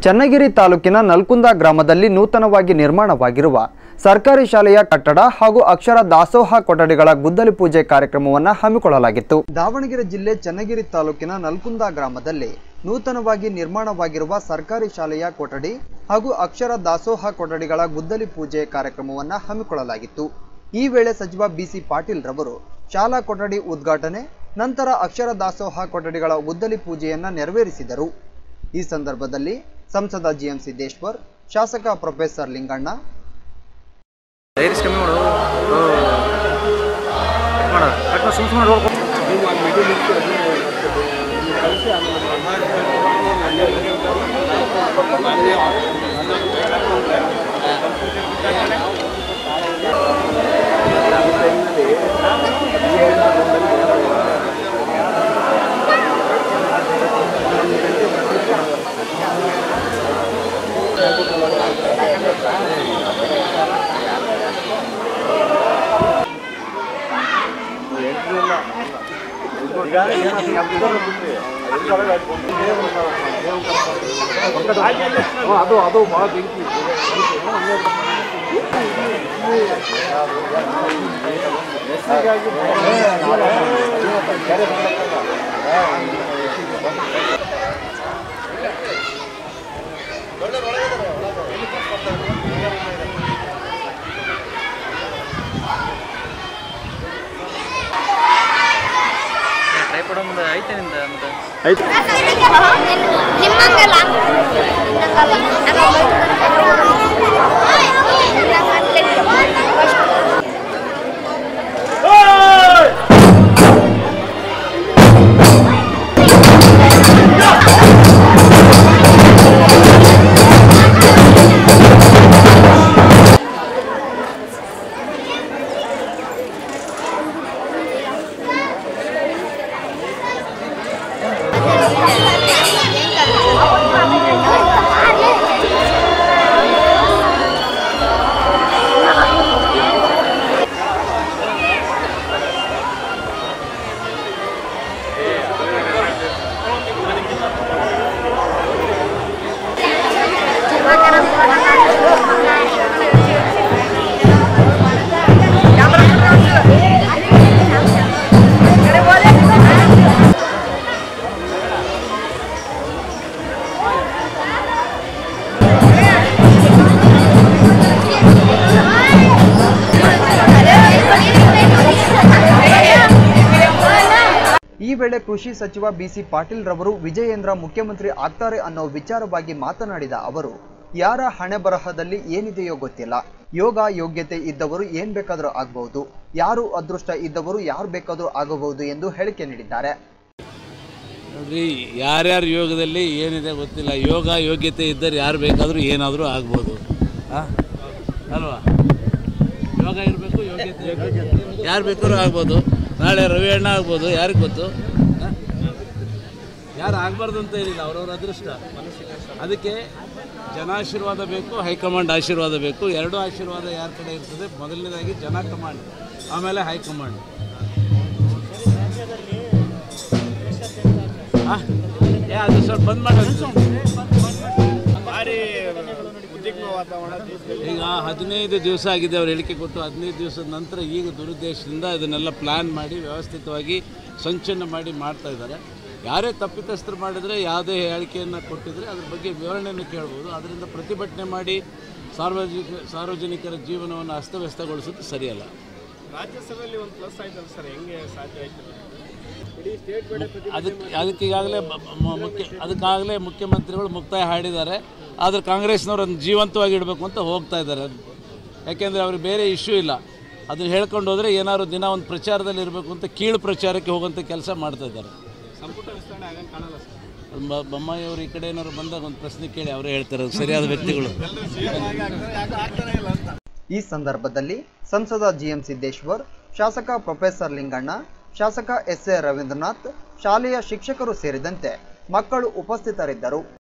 ಚನ್ನಗಿರಿ ತಾಲೂಕಿನ ನಲ್ಕುಂದ ಗ್ರಾಮದಲ್ಲಿ ನೂತನವಾಗಿ ನಿರ್ಮಾಣವಾಗಿರುವ ಸರ್ಕಾರಿ ಶಾಲೆಯ ಕಟ್ಟಡ ಹಾಗೂ ಅಕ್ಷರ ದಾಸೋಹ ಕೊಠಡಿಗಳ ಗುದ್ದಲಿ ಪೂಜೆ ಕಾರ್ಯಕ್ರಮವನ್ನು ಹಮ್ಮಿಕೊಳ್ಳಲಾಗಿತ್ತು ದಾವಣಗೆರೆ ಜಿಲ್ಲೆ ಚನ್ನಗಿರಿ ತಾಲೂಕಿನ ನಲ್ಕುಂದ ಗ್ರಾಮದಲ್ಲಿ ನೂತನವಾಗಿ ನಿರ್ಮಾಣವಾಗಿರುವ ಸರ್ಕಾರಿ ಶಾಲೆಯ ಕೊಠಡಿ ಹಾಗೂ ಅಕ್ಷರ ದಾಸೋಹ ಕೊಠಡಿಗಳ ಗುದ್ದಲಿ ಪೂಜೆ ಕಾರ್ಯಕ್ರಮವನ್ನು ಹಮ್ಮಿಕೊಳ್ಳಲಾಗಿತ್ತು ಈ ವೇಳೆ ಸಚಿವ ಬಿಸಿ ಪಾಟೀಲ್ ರವರು ಶಾಲಾ ಕೊಠಡಿ ಉದ್ಘಾಟನೆ ನಂತರ ಅಕ್ಷರ ದಾಸೋಹ ಕೊಠಡಿಗಳ ಗುದ್ದಲಿ ಪೂಜೆಯನ್ನ ನೆರವೇರಿಸಿದರು ಈ ಸಂದರ್ಭದಲ್ಲಿ ಸಂಸದ ಜಿಎಂ ಸಿದ್ದೇಶ್ವರ್ ಶಾಸಕ ಪ್ರೊಫೆಸರ್ ಲಿಂಗಣ್ಣ ಡೈರೀಸ್ ಕಮ್ಮಿ ಮಾಡು ಮಾಡ ಕಟ್ ಸುಮ್ ಸುಮ್ಮನೆ ನೋಡ್ಕೊ ಅದು ಅದು ಭಾಳ ಬೆಂಕಿ ಟ್ರೈಪಡ್ ಒಂದು ಐತೆ ನಿಂದ ಅಂತ ನಿಮ್ಮಂಗಲ್ಲ ಈ ವೇಳೆ ಕೃಷಿ ಸಚಿವ ಬಿಸಿ ಪಾಟೀಲ್ ರವರು ವಿಜಯೇಂದ್ರ ಮುಖ್ಯಮಂತ್ರಿ ಆಗ್ತಾರೆ ಅನ್ನೋ ವಿಚಾರವಾಗಿ ಮಾತನಾಡಿದ ಅವರು ಯಾರ ಹಣೆ ಬರಹದಲ್ಲಿ ಏನಿದೆಯೋ ಗೊತ್ತಿಲ್ಲ ಯೋಗ ಯೋಗ್ಯತೆ ಇದ್ದವರು ಏನ್ ಬೇಕಾದರೂ ಆಗಬಹುದು ಯಾರು ಅದೃಷ್ಟ ಇದ್ದವರು ಯಾರು ಬೇಕಾದರೂ ಆಗಬಹುದು ಎಂದು ಹೇಳಿಕೆ ನೀಡಿದ್ದಾರೆ ನೋಡ್ರಿ ಯಾರ್ಯಾರ ಯೋಗದಲ್ಲಿ ಏನಿದೆ ಗೊತ್ತಿಲ್ಲ ಯೋಗ ಯೋಗ್ಯತೆ ಇದ್ದರೆ ಯಾರು ಬೇಕಾದರೂ ಏನಾದರೂ ಆಗ್ಬೋದು ಆ? ಅಲ್ವಾ ಯೋಗ ಇರಬೇಕು ಯೋಗ್ಯತೆ ಯಾರು ಬೇಕಾದ್ರೂ ಆಗ್ಬೋದು ನಾಳೆ ರವಿ ಅಣ್ಣ ಆಗ್ಬೋದು ಯಾರಿಗೆ ಗೊತ್ತು ಆ? ಯಾರು ಆಗಬಾರ್ದು ಅಂತ ಏನಿಲ್ಲ ಅವ್ರವ್ರ ಅದೃಷ್ಟ ಅದಕ್ಕೆ ಜನಾಶೀರ್ವಾದ ಬೇಕು ಹೈಕಮಾಂಡ್ ಆಶೀರ್ವಾದ ಬೇಕು ಎರಡೂ ಆಶೀರ್ವಾದ ಯಾರ ಕಡೆ ಇರ್ತದೆ ಮೊದಲನೇದಾಗಿ ಜನ ಕಮಾಂಡ್ ಆಮೇಲೆ ಹೈಕಮಾಂಡ್ ಆ? ಏ ಅದು ಸ್ವಲ್ಪ ಬಂದ್ ಮಾಡೋದು ಈಗ ಹದಿನೈದು ದಿವಸ ಆಗಿದೆ ಅವ್ರು ಹೇಳಿಕೆ ಕೊಟ್ಟು ಹದಿನೈದು ದಿವಸದ ನಂತರ ಈಗ ದುರುದ್ದೇಶದಿಂದ ಇದನ್ನೆಲ್ಲ ಪ್ಲ್ಯಾನ್ ಮಾಡಿ ವ್ಯವಸ್ಥಿತವಾಗಿ ಸಂಚಲನ ಮಾಡಿ ಮಾಡ್ತಾ ಇದ್ದಾರೆ ಯಾರೇ ತಪ್ಪಿತಸ್ಥರು ಮಾಡಿದರೆ ಯಾವುದೇ ಹೇಳಿಕೆಯನ್ನು ಕೊಟ್ಟಿದ್ರೆ ಅದ್ರ ಬಗ್ಗೆ ವಿವರಣೆಯನ್ನು ಕೇಳ್ಬೋದು ಅದರಿಂದ ಪ್ರತಿಭಟನೆ ಮಾಡಿ ಸಾರ್ವಜನಿಕ ಸಾರ್ವಜನಿಕರ ಜೀವನವನ್ನು ಅಸ್ತವ್ಯಸ್ತಗೊಳಿಸೋದು ಸರಿಯಲ್ಲ ರಾಜ್ಯಸಭೆಯಲ್ಲಿ ಒಂದು ಪ್ಲಸ್ ಆಯ್ತಲ್ಲ ಸರ್ ಹೆಂಗೆ ಸಾಧ್ಯ ಆಯ್ತು ಇಡೀ ಸ್ಟೇಟ್ ಅದಕ್ಕೆ ಅದಕ್ಕೆ ಈಗಾಗಲೇ ಬ- ಮ- ಮುಖ್ಯ ಅದಕ್ಕಾಗಲೇ ಮುಖ್ಯಮಂತ್ರಿಗಳು ಮುಕ್ತಾಯ ಹಾಡಿದ್ದಾರೆ ಆದರೆ ಕಾಂಗ್ರೆಸ್ನವ್ರು ಅದನ್ನು ಜೀವಂತವಾಗಿ ಇಡಬೇಕು ಅಂತ ಹೋಗ್ತಾ ಇದ್ದಾರೆ ಯಾಕೆಂದರೆ ಅವ್ರಿಗೆ ಬೇರೆ ಇಶ್ಯೂ ಇಲ್ಲ ಅದನ್ನು ಹೇಳ್ಕೊಂಡು ಹೋದರೆ ಏನಾದ್ರು ದಿನ ಒಂದು ಪ್ರಚಾರದಲ್ಲಿ ಇರಬೇಕು ಅಂತ ಕೀಳು ಪ್ರಚಾರಕ್ಕೆ ಹೋಗುವಂಥ ಕೆಲಸ ಮಾಡ್ತಾ ಇದ್ದಾರೆ ಸಂಪುಟ ವಿಸ್ತರಣೆ ಆಗಂಗೆ ಕಾಣಲ್ಲ ಸರ್ ಬ- ಬೊಮ್ಮಾಯಿ ಅವರು ಈ ಕಡೆ ಏನಾದ್ರು ಬಂದಾಗ ಒಂದು ಪ್ರಶ್ನೆ ಕೇಳಿ ಅವರೇ ಹೇಳ್ತಾರೆ ಅದು ಸರಿಯಾದ ವ್ಯಕ್ತಿಗಳು ಈ ಸಂದರ್ಭದಲ್ಲಿ ಸಂಸದ ಜಿಎಂ ಸಿದ್ದೇಶ್ವರ್ ಶಾಸಕ ಪ್ರೊಫೆಸರ್ ಲಿಂಗಣ್ಣ ಶಾಸಕ ಎಸ್ ಎ ರವೀಂದ್ರನಾಥ್ ಶಾಲೆಯ ಶಿಕ್ಷಕರು ಸೇರಿದಂತೆ ಮಕ್ಕಳು ಉಪಸ್ಥಿತರಿದ್ದರು